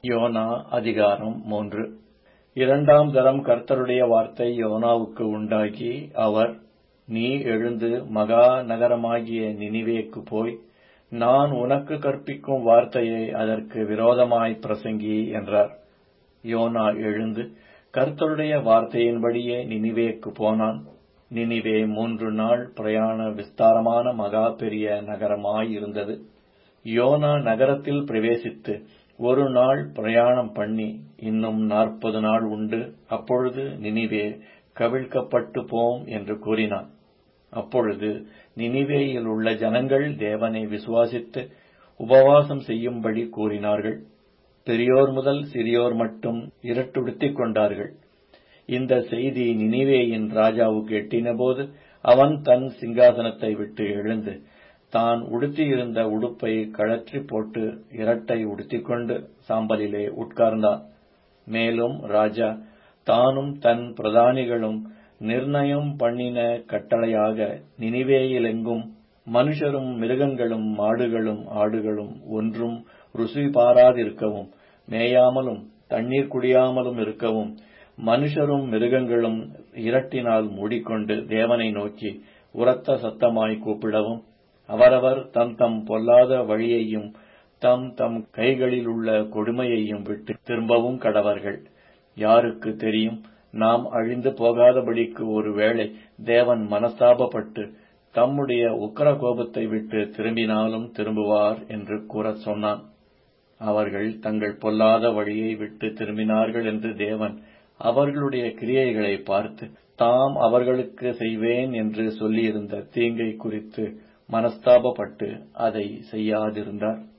YONO அதிகாரம் மூன்று இரண்டாம் தரம் கர்த்தருடைய வார்த்தை யோனாவுக்கு உண்டாகி அவர் நீ எழுந்து மகா நகரமாகிய நினிவேக்குப் போய் நான் உனக்கு கற்பிக்கும் வார்த்தையை அதற்கு விரோதமாய் பிரசங்கி என்றார் யோனா எழுந்து கர்த்தருடைய வார்த்தையின்படியே நினிவேக்குப் போனான் நினிவே மூன்று நாள் பிரயாண விஸ்தாரமான மகா பெரிய நகரமாய் இருந்தது யோனா நகரத்தில் பிரவேசித்து ஒரு நாள் பிரயாணம் பண்ணி இன்னும் நாற்பது நாள் உண்டு அப்பொழுது நினிவே கவிழ்க்கப்பட்டு போம் என்று கூறினான் அப்பொழுது நினிவேயில் உள்ள ஜனங்கள் தேவனை விசுவாசித்து உபவாசம் செய்யும்படி கூறினார்கள் பெரியோர் முதல் சிறியோர் மட்டும் இருட்டுடுத்திக் கொண்டார்கள் இந்த செய்தி நினிவேயின் ராஜாவுக்கு எட்டினபோது அவன் தன் சிங்காசனத்தை விட்டு எழுந்து தான் உடுத்தியிருந்த உடுப்பை கழற்றி போட்டு இரட்டை உடுத்திக்கொண்டு சாம்பலிலே உட்கார்ந்தான் மேலும் ராஜா தானும் தன் பிரதானிகளும் நிர்ணயம் பண்ணின கட்டளையாக நினிவேயிலெங்கும் மனுஷரும் மிருகங்களும் மாடுகளும் ஆடுகளும் ஒன்றும் ருசி பாராதிருக்கவும் மேயாமலும் தண்ணீர் குடியாமலும் இருக்கவும் மனுஷரும் மிருகங்களும் இரட்டினால் மூடிக்கொண்டு தேவனை நோக்கி உரத்த சத்தமாய் கூப்பிடவும் அவரவர் தம் தம் பொல்லாத வழியையும் தம் தம் கைகளில் உள்ள கொடுமையையும் விட்டு திரும்பவும் கடவர்கள் யாருக்கு தெரியும் நாம் அழிந்து போகாதபடிக்கு ஒருவேளை தேவன் மனஸ்தாபப்பட்டு தம்முடைய உக்கர கோபத்தை விட்டு திரும்பினாலும் திரும்புவார் என்று கூறச் சொன்னான் அவர்கள் தங்கள் பொல்லாத வழியை விட்டு திரும்பினார்கள் என்று தேவன் அவர்களுடைய கிரியைகளை பார்த்து தாம் அவர்களுக்கு செய்வேன் என்று சொல்லியிருந்த தீங்கை குறித்து மனஸ்தாபப்பட்டு அதை செய்யாதிருந்தார்